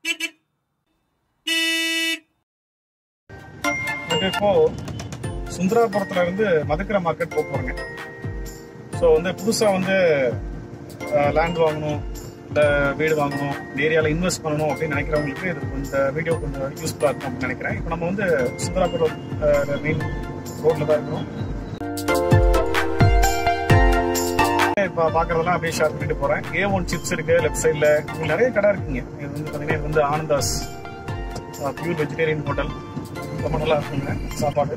நாங்க இப்போ சுந்தராபுரத்துல இருந்து மதுக்கரை மார்க்கெட் போக போறோங்க ஸோ வந்து புதுசா வந்து லேண்ட் வாங்கணும் இல்ல வீடு வாங்கணும் இந்த ஏரியால இன்வெஸ்ட் பண்ணணும் அப்படின்னு நினைக்கிறவங்களுக்கு இது இந்த வீடியோ கொஞ்சம் யூஸ்ஃபுல்லா இருக்கும் அப்படின்னு நினைக்கிறேன் இப்போ நம்ம வந்து சுந்தராபுரம் மெயின் ரோட்ல தான் இருக்கிறோம் இப்போ பார்க்கறதெல்லாம் அப்படியே ஷேர் பண்ணிட்டு போறேன் ஏ ஒன் சிப்ஸ் இருக்கு லெஃப்ட் சைடில் உங்களுக்கு நிறைய கடை இருக்குங்க இது வந்து பார்த்தீங்கன்னா இது வந்து ஆனந்தாஸ் பியூர் வெஜிடேரியன் ஹோட்டல் ரொம்ப நல்லா இருக்குங்க சாப்பாடு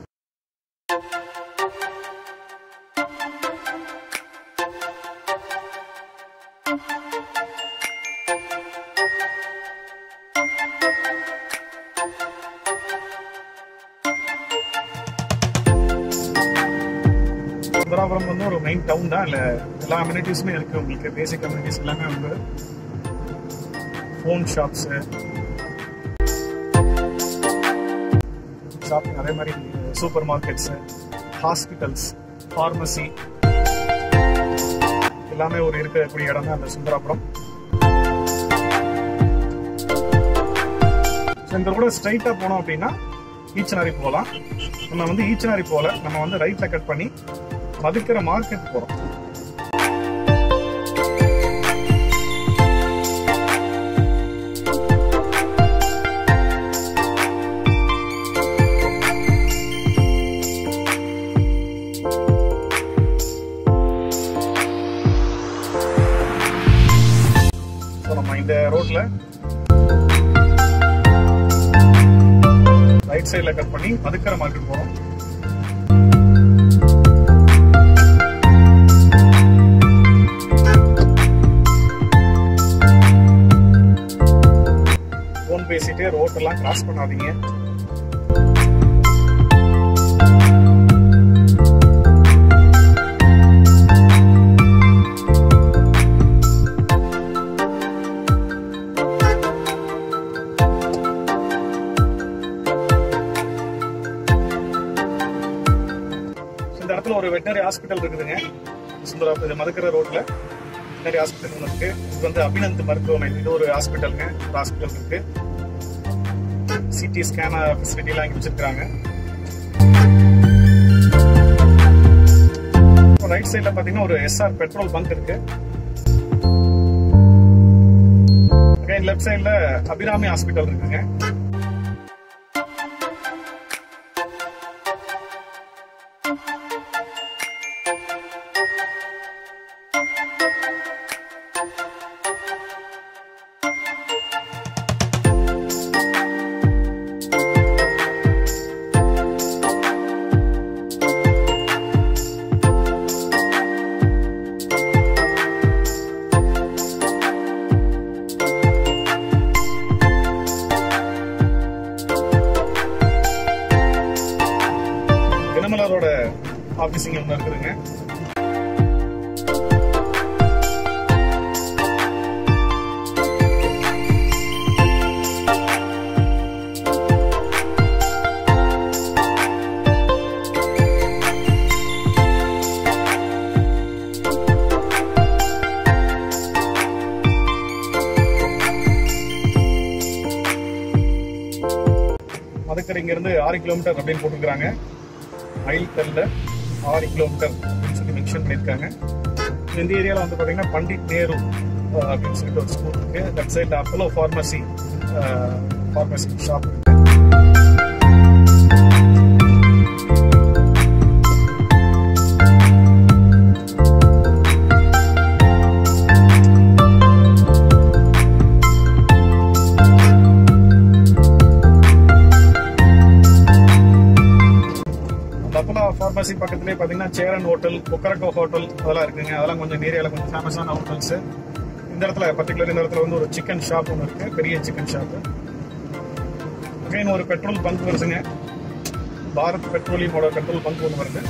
சுந்தராபுரம் வந்து ஒரு மெயின் டவுன் தான் இல்லை எல்லா அம்யூனிட்டிஸுமே இருக்கு உங்களுக்கு பேசிக் அம்யூனிட்டிஸ் எல்லாமே வந்து ஃபோன் ஷாப்ஸு ஷாப்பிங் அதே மாதிரி சூப்பர் மார்க்கெட்ஸு ஹாஸ்பிட்டல்ஸ் ஃபார்மசி எல்லாமே ஒரு இருக்கக்கூடிய இடம் தான் அந்த சுந்தராபுரம் So, இந்த கூட ஸ்ட்ரைட்டா போனோம் அப்படின்னா ஈச்சனாரி போகலாம் நம்ம வந்து ஈச்சனாரி போல நம்ம வந்து ரைட்ல கட் பண்ணி மதுக்கிற மார்க்கெட் போறோம் ஸோ நம்ம இந்த ரோட்ல ரைட் சைடில் கட் பண்ணி மதுக்கரை மார்க்கெட் போறோம் ஃபோன் பேசிட்டு ரோட்டெல்லாம் கிராஸ் பண்ணாதீங்க இந்த இடத்துல ஒரு வெட்டினரி ஹாஸ்பிட்டல் இருக்குதுங்க சுந்தரா இது மதுக்கரை ரோட்ல வெட்டினரி ஹாஸ்பிட்டல் ஒன்று இருக்கு இது வந்து அபிநந்த் மருத்துவமனை இது ஒரு ஹாஸ்பிட்டலுங்க ஒரு ஹாஸ்பிட்டல் இருக்கு சிடி ஸ்கேன் ஃபெசிலிட்டிலாம் இங்கே வச்சிருக்காங்க ரைட் சைடில் பார்த்தீங்கன்னா ஒரு எஸ்ஆர் பெட்ரோல் பங்க் இருக்கு லெஃப்ட் சைடில் அபிராமி ஹாஸ்பிட்டல் இருக்குங்க தினமலரோட ஆபீஸ் இங்க ஒன்று இருக்குதுங்க மதுக்கரை இங்க இருந்து ஆறு கிலோமீட்டர் அப்படின்னு போட்டிருக்காங்க மைல் கல்ல ஆறு கிலோமீட்டர் அப்படின்னு சொல்லி மென்ஷன் பண்ணியிருக்காங்க இந்த ஏரியாவில் வந்து பார்த்தீங்கன்னா பண்டிட் நேரு அஹ், அப்படின்னு சொல்லிட்டு ஒரு ஸ்கூல் இருக்கு லெஃப்ட் சைடில் அப்போலோ ஃபார்மசி ஃபார்மசி ஷாப் இருக்கு அந்த அப்போலோ ஃபார்மசி பக்கத்துலேயே பார்த்தீங்கன்னா சேரன் ஹோட்டல் கொக்கரக்கோ ஹோட்டல் அதெல்லாம் இருக்குங்க அதெல்லாம் கொஞ்சம் ஏரியாவில் கொஞ்சம் ஃபேமஸான ஹோட்டல்ஸ் இந்த இடத்துல பர்டிகுலர் இந்த இடத்துல வந்து ஒரு சிக்கன் ஷாப் ஒன்று இருக்கு பெரிய சிக்கன் ஷாப் அகைன் ஒரு பெட்ரோல் பங்க் வருதுங்க பாரத் பெட்ரோலியமோட பெட்ரோல் பங்க் ஒன்று வருது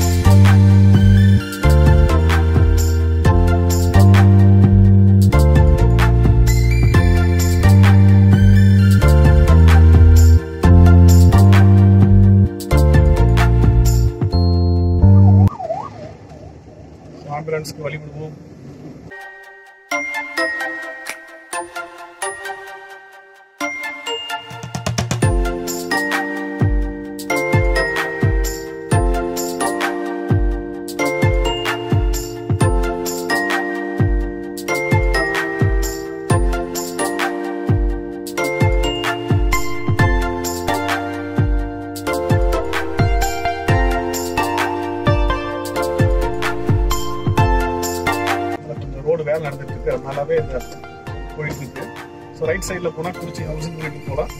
ஆம்புலன்ஸ்க்கு வழி விடுவோம் ஸோ ரைட் சைடில் போனால் குறிச்சி ஹவுசிங் யூனிட் போகலாம்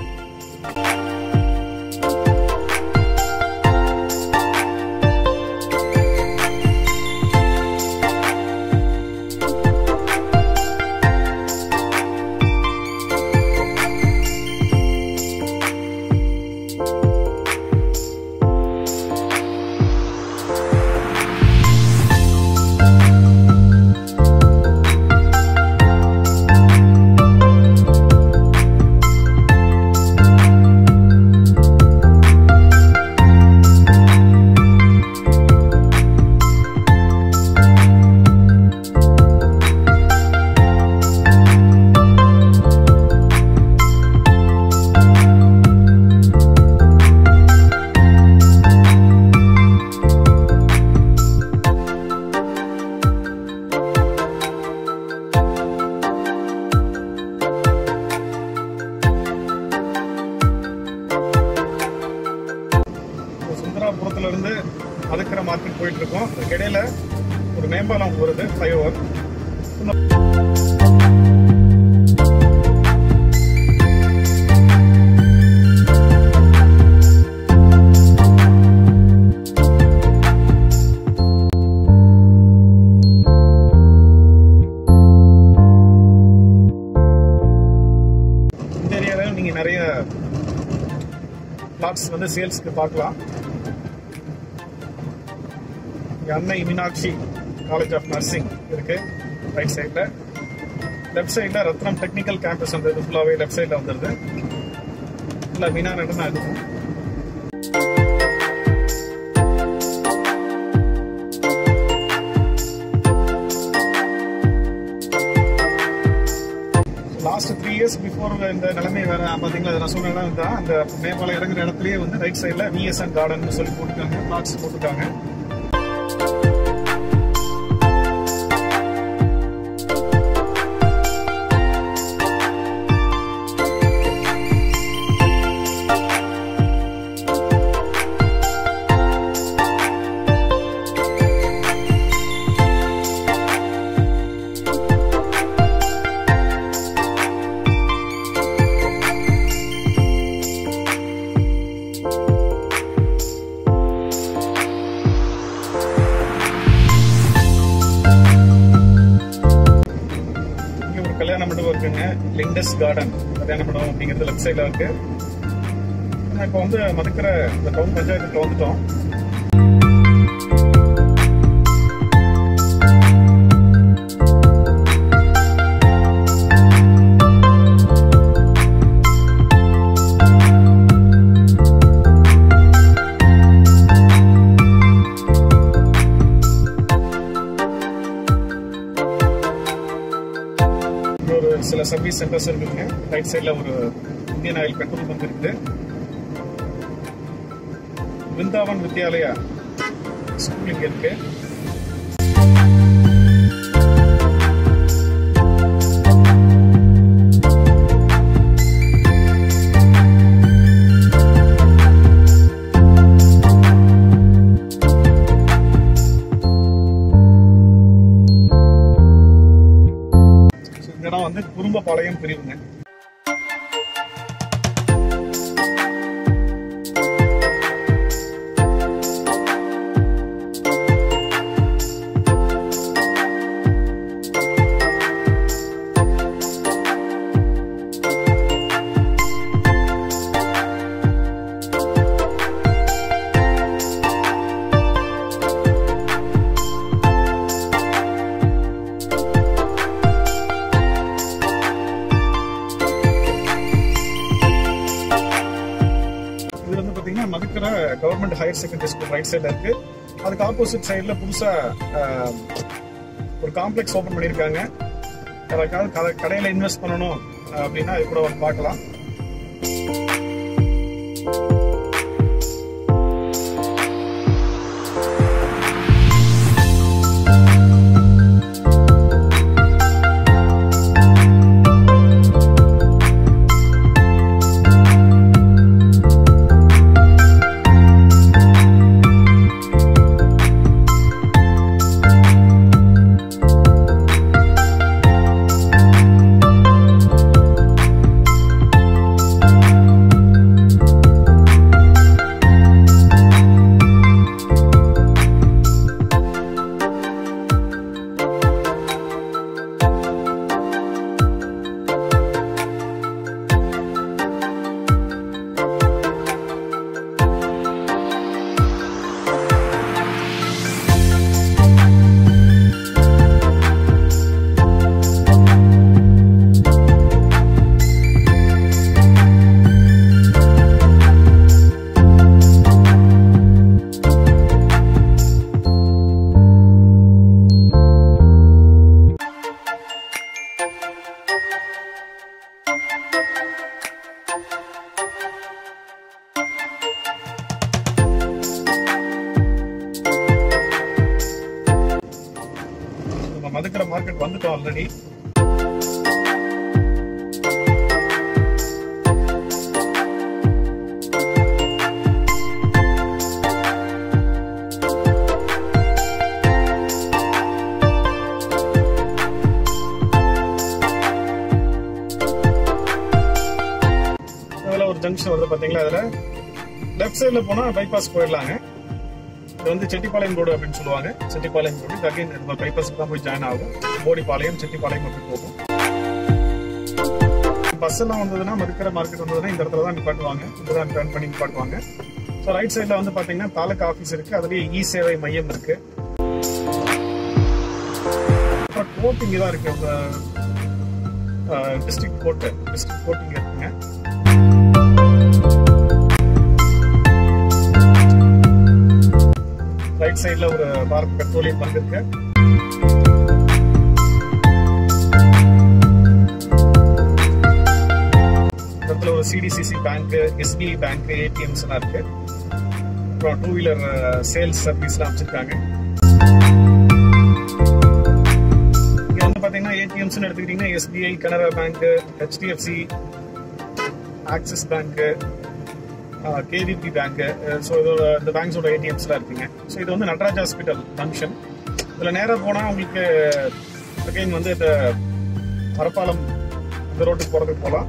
சுந்தராபுரத்துல இருந்து மதுக்கரை மார்க்கெட் போயிட்டு இருக்கோம் அதுக்கு இடையில ஒரு மேம்பாலம் வருது ஃப்ளைஓவர் இந்த ஏரியாவில் நீங்க நிறைய பிளாட்ஸ் வந்து சேல்ஸ்க்கு பார்க்கலாம் இங்க Annai Meenakshi college of nursing இருக்கு ரைட் சைடில் லெஃப்ட் சைடில் ரத்னம் டெக்னிக்கல் கேம்பஸ் அந்த இது ஃபுல்லாகவே லெஃப்ட் சைடில் வந்துடுது ஃபுல்லாக மீனா நட்டு தான் இருக்கும் லாஸ்ட் த்ரீ இயர்ஸ் பிஃபோர் இந்த நிலைமை வேற பாத்தீங்களா அதை நான் சொன்னேன்னா இந்த அந்த மேம்பாலம் இறங்குற இடத்துலயே வந்து ரைட் சைடில் விஎஸ்என் கார்டன் சொல்லி போட்டுருக்காங்க பிளாட்ஸ் போட்டுருக்காங்க இங்க ஒரு கல்யாண மண்டபம் இருக்குங்க லிண்டஸ் கார்டன் கல்யாண மண்டபம் அப்படிங்கிறது லெஃப்ட் சைடில் இருக்கு நான் இப்போ வந்து மதுக்கரை இந்த டவுன் பஞ்சாயத்துக்கு வந்துட்டோம் இங்க ஒரு சில சர்வீஸ் சென்டர்ஸ் இருக்குங்க ரைட் சைடில் ஒரு இந்தியன் ஆயில் பெட்ரோல் பங்க் இருக்குது விருந்தாவன் வித்யாலயா ஸ்கூல் இங்க இருக்கு So, இந்த இடம் வந்து குறும்பபாளையம் பிரிவுங்க இது வந்து பாத்தீங்கன்னா Madukkarai government higher secondary school right சைடுல இருக்கு அதுக்கு ஆப்போசிட் சைடுல புதுசா ஆஹ், ஒரு காம்ப்ளெக்ஸ் ஓபன் பண்ணிருக்காங்க யாராவது கட- கடையில இன்வெஸ்ட் பண்ணணும் ஆஹ், அப்படின்னா இது கூட வந்து பார்க்கலாம் வந்துட்டோம் ஆல்ரெடி அதில் ஒரு ஜங்ஷன் வருது பார்த்தீங்களா அதில் லெஃப்ட் சைடில் போனால் பைபாஸ் போயிடலாங்க இது வந்து செட்டிப்பாளையம் ரோடு அப்படின்னு சொல்லுவாங்க செட்டிப்பாளையம் ரோடு இது அகைன் நம்ம பைபாஸ்க்கு தான் போய் ஜாயின் ஆகும் போடிப்பாளையம் செட்டிப்பாளையம் அப்படி போகும் பஸ் எல்லாம் வந்ததுன்னா மதுக்கர மார்க்கெட் வந்ததுன்னா இந்த இடத்துல தான் நிப்பாட்டுவாங்க இங்க தான் டர்ன் பண்ணி நிப்பாட்டுவாங்க ஸோ ரைட் சைடில் வந்து பார்த்தீங்கன்னா தாலுக்கா ஆஃபீஸ் இருக்கு அதுலேயே இ சேவை மையம் இருக்கு அப்புறம் கோர்ட் இங்கே தான் இருக்கு உங்க டிஸ்ட்ரிக்ட் கோர்ட்டு டிஸ்ட்ரிக்ட் கோர்ட் இங்கே இருக்குங்க ரைட் சைடுல ஒரு பாரத் பெட்ரோலியம் பங்க் இருக்கு இந்த இடத்துல ஒரு CDCC bank SBI bank ATMs எல்லாம் இருக்கு அப்புறம் டூ வீலர் சேல்ஸ் சர்வீஸ்லாம் வச்சிருக்காங்க இங்க வந்து பாத்தீங்கன்னா ஏடிஎம்ஸ் எடுத்துக்கிட்டீங்கன்னா SBI Canara bank HDFC Axis bank KVB bank so இதோட இந்த பேங்க்ஸோட ஏடிஎம்ஸ்லாம் இருக்குங்க ஸோ இது வந்து நடராஜ் ஹாஸ்பிட்டல் ஃபங்க்ஷன் இதில் நேராக போனால் உங்களுக்கு அகைன் வந்து இந்த மரப்பாலம் இந்த ரோட்டுக்கு போகிறதுக்கு போகலாம்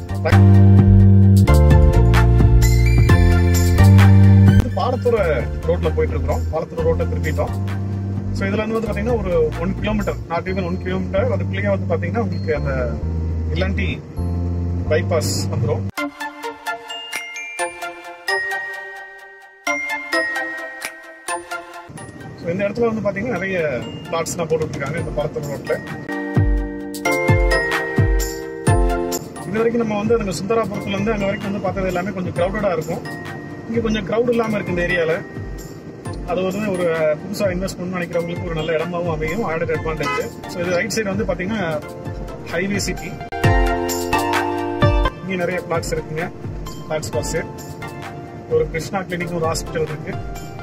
பாலத்தூர ரோட்ல போயிட்டு இருக்கிறோம் பாலத்தூர ரோட்டை திருப்பிட்டோம் ஸோ இதுல வந்து வந்து பாத்தீங்கன்னா ஒரு one kilometre not even one kilometre அதுக்குள்ளேயே வந்து பாத்தீங்கன்னா உங்களுக்கு அந்த இல்லாண்டி பைபாஸ் வந்துடும் ஸோ இந்த இடத்துல வந்து பாத்தீங்கன்னா நிறைய பிளாட்ஸ்லாம் போட்டு இருக்காங்க இந்த பாலத்தூர் ரோட்ல இது வரைக்கும் நம்ம வந்து அந்த சுந்தராபுரத்துல இருந்து அங்க வரைக்கும் வந்து பார்த்தது எல்லாமே கொஞ்சம் கிரௌடடா இருக்கும் இங்க கொஞ்சம் கிரௌட் இல்லாம இருக்கு இந்த ஏரியால அது வந்து ஒரு புதுசா இன்வெஸ்ட் பண்ணணும்னு நினைக்கிறவங்களுக்கு ஒரு நல்ல இடமாவும் அமையும் ஆடட் அட்வான்டேஜ் ஸோ இது ரைட் சைடு வந்து பாத்தீங்கன்னா ஹைவே சிட்டி இங்கே நிறைய பிளாட்ஸ் இருக்குங்க பிளாட்ஸ் பஸ் ஒரு கிருஷ்ணா கிளினிக் ஒரு ஹாஸ்பிட்டல் இருக்கு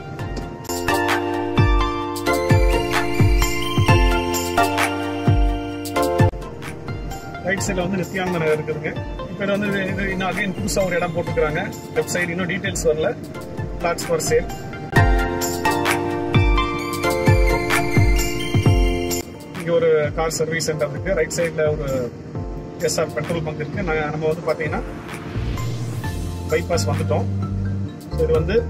ரைட் சைடில் வந்து நித்யானந்த நகர் இருக்குதுங்க இப்போ இது வந்து இது- இது இன்னும் அகைன் புதுசாக ஒரு இடம் போட்டுருக்காங்க லெஃப்ட் சைடு இன்னும் டீடைல்ஸ் வரல பிளாட்ஸ் ஃபார் சேல் இங்கே ஒரு கார் சர்வீஸ் சென்டர் இருக்கு ரைட் சைடில் ஒரு எஸ்ஆர் பெட்ரோல் பங்க் இருக்கு நான் நம்ம வந்து பார்த்தீங்கன்னா பைபாஸ் வந்துட்டோம் ஸோ இது வந்து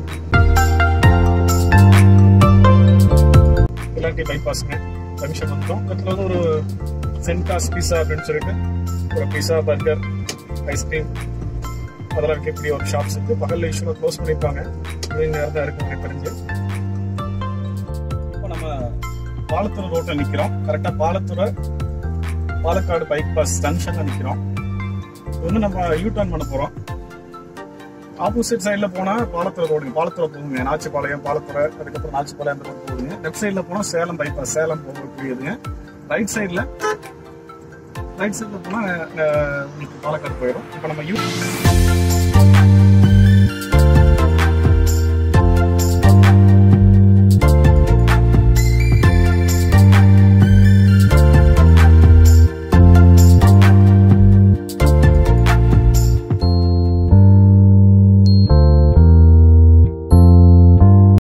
இல்லாட்டி பைபாஸ்ங்க ஜங்ஷன் வந்துட்டோம் இடத்துல வந்து ஒரு சென்டாஸ் பீஸா அப்படின்னு சொல்லிட்டு ஒரு பீஸா பர்கர் ஐஸ்கிரீம் அதெல்லாம் இருக்கக்கூடிய ஒரு ஷாப்ஸ் இருக்கு பகல்ல யூஸ்வலாக க்ளோஸ் பண்ணியிருப்பாங்க இது நேரம் தான் இருக்கும் எனக்கு தெரிஞ்சு இப்போ நம்ம பாலத்தூர் ரோட்ல நிக்கிறோம் கரெக்டா பாலத்தூர் பாலக்காடு பைபாஸ் ஜங்ஷன்ல நிக்கிறோம் இது வந்து நம்ம யூ டர்ன் பண்ண போறோம் ஆப்போசிட் சைடுல போனா பாலத்தூர் ரோடு பாலத்தூர் போகுங்க நாச்சிபாளையம் பாலத்தூர் அதுக்கப்புறம் நாச்சிபாளையம் அந்த ரோடு போகுதுங்க லெஃப்ட் சைடுல போனா சேலம் பைபாஸ் சேலம் போகக்கூடியதுங்க ரைட் சைடுல ரைட் சைடுல போனா அஹ், உங்களுக்கு பாலக்காடு போயிடும் இப்போ நம்ம யூ